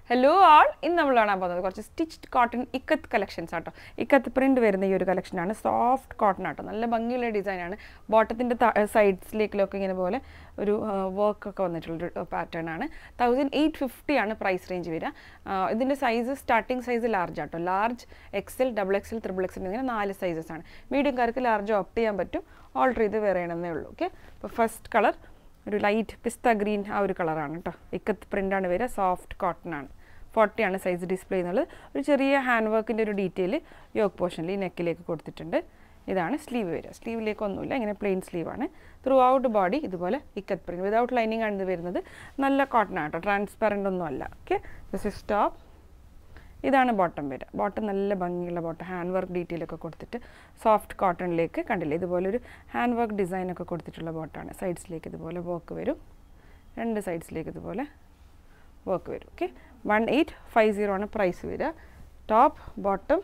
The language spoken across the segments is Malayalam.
ഹലോ ആൾ ഇന്ന് നമ്മൾ കാണാൻ പോകുന്നത് കുറച്ച് സ്റ്റിച്ച്ഡ് കോട്ടൺ ഇക്കത്ത് കളക്ഷൻസ് ആട്ടോ ഇക്കത്ത് പ്രിന്റ് വരുന്ന ഈ ഒരു കളക്ഷനാണ് സോഫ്റ്റ് കോട്ടൺ ആട്ടോ നല്ല ഭംഗിയുള്ള ഡിസൈനാണ് ബോട്ടത്തിൻ്റെ സൈഡ്സിലേക്കിലൊക്കെ ഇങ്ങനെ പോലെ ഒരു വർക്കൊക്കെ വന്നിട്ടുള്ളൊരു പാറ്റേൺ ആണ് തൗസൻഡ് എയ്റ്റ് ഫിഫ്റ്റി ആണ് പ്രൈസ് റേഞ്ച് വരിക ഇതിൻ്റെ സൈസ് സ്റ്റാർട്ടിംഗ് സൈസ് ലാർജ് ആട്ടോ large XL double XL triple XL ഇങ്ങനെ നാല് സൈസസ് ആണ് മീഡിയംകാർക്ക് ലാർജ് ഓപ്റ്റ് ചെയ്യാൻ പറ്റും ഓൾഡർ ചെയ്ത് വേറെ ആണെന്നേ ഉള്ളൂ ഓക്കെ അപ്പോൾ ഫസ്റ്റ് കളർ ഒരു ലൈറ്റ് പിസ്ത ഗ്രീൻ ആ ഒരു കളറാണ് കേട്ടോ ഇക്കത്ത് പ്രിൻ്റാണ് വരിക സോഫ്റ്റ് കോട്ടൺ ആണ് ഫോർട്ടി ആണ് സൈസ് ഡിസ്പ്ലേ എന്നുള്ളത് ഒരു ചെറിയ ഹാൻഡ് വർക്കിൻ്റെ ഒരു ഡീറ്റെയിൽ യോക്ക് പോർഷനിൽ ഈ നെക്കിലേക്ക് കൊടുത്തിട്ടുണ്ട് ഇതാണ് സ്ലീവ് വരിക സ്ലീവിലേക്ക് ഒന്നുമില്ല ഇങ്ങനെ പ്ലെയിൻ സ്ലീവാണ് ത്രൂ ഔട്ട് ബോഡി ഇതുപോലെ ഇക്കത്ത് പ്രിൻറ്റ് വിതൗട്ട് ലൈനിങ് ആണ് ഇത് വരുന്നത് നല്ല കോട്ടൺ ആട്ടോ ട്രാൻസ്പെറൻ്റ് ഒന്നും അല്ല ഓക്കെ ദിസ് ഇസ് ടോപ്പ് ഇതാണ് ബോട്ടം വരിക ബോട്ടം നല്ല ഭംഗിയുള്ള ബോട്ടം ഹാൻഡ് വർക്ക് ഡീറ്റെയിൽ ഒക്കെ കൊടുത്തിട്ട് സോഫ്റ്റ് കോട്ടണിലേക്ക് കണ്ടില്ലേ ഇതുപോലെ ഒരു ഹാൻഡ് വർക്ക് ഡിസൈൻ ഒക്കെ കൊടുത്തിട്ടുള്ള ബോട്ടാണ് സൈഡ്സിലേക്ക് ഇതുപോലെ വർക്ക് വരും രണ്ട് സൈഡ്സിലേക്ക് ഇതുപോലെ വർക്ക് വരും okay one eight five zero ആണ് പ്രൈസ് വരിക ടോപ്പ് ബോട്ടം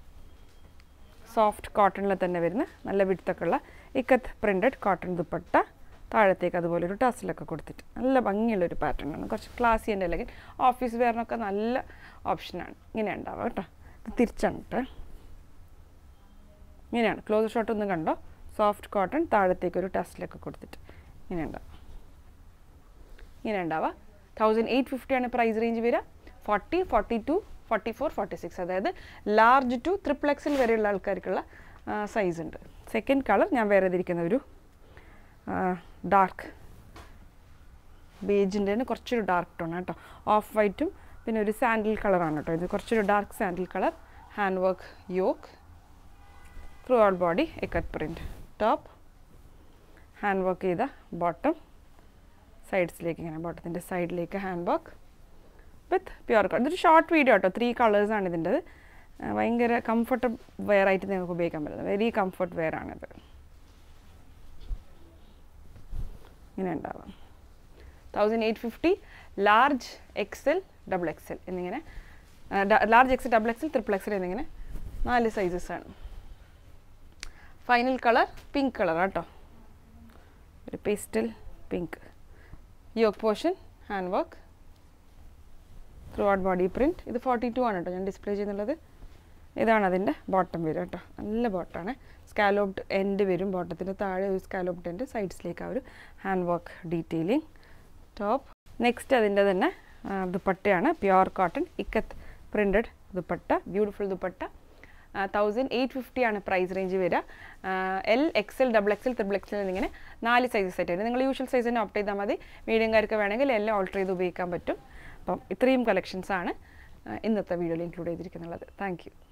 സോഫ്റ്റ് കോട്ടണിൽ തന്നെ വരുന്ന നല്ല വിടുത്തൊക്കെ ഉള്ള ഇക്കത്ത് പ്രിൻറ്റഡ് കോട്ടൺ ദുപ്പട്ട താഴത്തേക്ക് അതുപോലെ ഒരു ടസിലൊക്കെ കൊടുത്തിട്ട് നല്ല ഭംഗിയുള്ള ഒരു പാറ്റേൺ ആണ് കുറച്ച് ക്ലാസി എൻ്റെ അല്ലെങ്കിൽ ഓഫീസ് വെയറിനൊക്കെ നല്ല ഓപ്ഷനാണ് ഇങ്ങനെ ഉണ്ടാവുക കേട്ടോ ഇത് തിരിച്ചാണ് കേട്ടോ ഇങ്ങനെയാണ് ക്ലോസ് ഷോട്ട് ഒന്ന് കണ്ടോ സോഫ്റ്റ് കോട്ടൺ താഴത്തേക്ക് ഒരു ടസിലൊക്കെ കൊടുത്തിട്ട് ഇങ്ങനെ ഉണ്ടാവും ഇങ്ങനെ ഉണ്ടാവുക തൗസൻഡ് എയ്റ്റ് ഫിഫ്റ്റി ആണ് പ്രൈസ് റേഞ്ച് വരിക forty forty two forty four forty six അതായത് ലാർജ് ടു ട്രിപ്പിൾ എക്സിൽ വരെയുള്ള ആൾക്കാർക്കുള്ള സൈസ് ഉണ്ട് സെക്കൻഡ് കളർ ഞാൻ വേറെ ഇതിരിക്കുന്ന ഒരു ഡാർക്ക് ബേജിൻ്റെ തന്നെ കുറച്ചൊരു ഡാർക്ക് ടോൺ കേട്ടോ ഓഫ് വൈറ്റും പിന്നെ ഒരു സാൻഡിൽ കളറാണ് കേട്ടോ ഇത് കുറച്ചൊരു dark sandal colour hand work yoke throughout body ikat print top hand work ചെയ്ത ബോട്ടം സൈഡ്സിലേക്ക് ഇങ്ങനെ ബോട്ടത്തിൻ്റെ സൈഡിലേക്ക് hand work with pure colour ഇതൊരു ഷോർട്ട് വീഡിയോ കേട്ടോ ത്രീ കളേഴ്സാണ് ഇതിൻ്റെത് ഭയങ്കര കംഫർട്ട് വെയർ ആയിട്ട് നിങ്ങൾക്ക് ഉപയോഗിക്കാൻ പറ്റുന്നത് വെരി കംഫർട്ട് വെയർ ആണിത് ഇങ്ങനെ ഉണ്ടാവാം thousand eight fifty large XL double XL എന്നിങ്ങനെ large XL double XL triple XL എന്നിങ്ങനെ നാല് സൈസസ് ആണ് ഫൈനൽ കളർ പിങ്ക് കളർ കേട്ടോ ഒരു pastel pink yoke portion hand work throughout body print ഇത് ഫോർട്ടി ടു ആണ് കേട്ടോ ഞാൻ ഡിസ്പ്ലേ ചെയ്യുന്നുള്ളത് ഇതാണ് അതിൻ്റെ ബോട്ടം വരും കേട്ടോ നല്ല ബോട്ടമാണ് സ്കാലോപ്ഡ് എൻഡ് വരും ബോട്ടത്തിൻ്റെ താഴെ ഒരു സ്കാലോപ്ഡ് എൻഡ് സൈഡ്സിലേക്ക് ആ ഒരു hand work detailing top next അതിൻ്റെ തന്നെ ദുപ്പട്ടയാണ് pure cotton ikat printed dupatta beautiful dupatta thousand eight fifty ആണ് പ്രൈസ് റേഞ്ച് വരിക L XL double XL triple XL എന്നിങ്ങനെ നാല് സൈസസ് ആയിട്ട് വരും നിങ്ങൾ യൂഷ്വൽ സൈസ് തന്നെ ഓപ്റ്റ് ചെയ്താൽ മതി മീഡിയംകാർക്ക് വേണമെങ്കിൽ എല്ലാം ഓൾട്ടർ ചെയ്ത് ഉപയോഗിക്കാൻ പറ്റും അപ്പം ഇത്രയും കളക്ഷൻസ് ആണ് ഇന്നത്തെ വീഡിയോയിൽ ഇൻക്ലൂഡ് ചെയ്തിരിക്കുന്നുള്ളത് താങ്ക് യു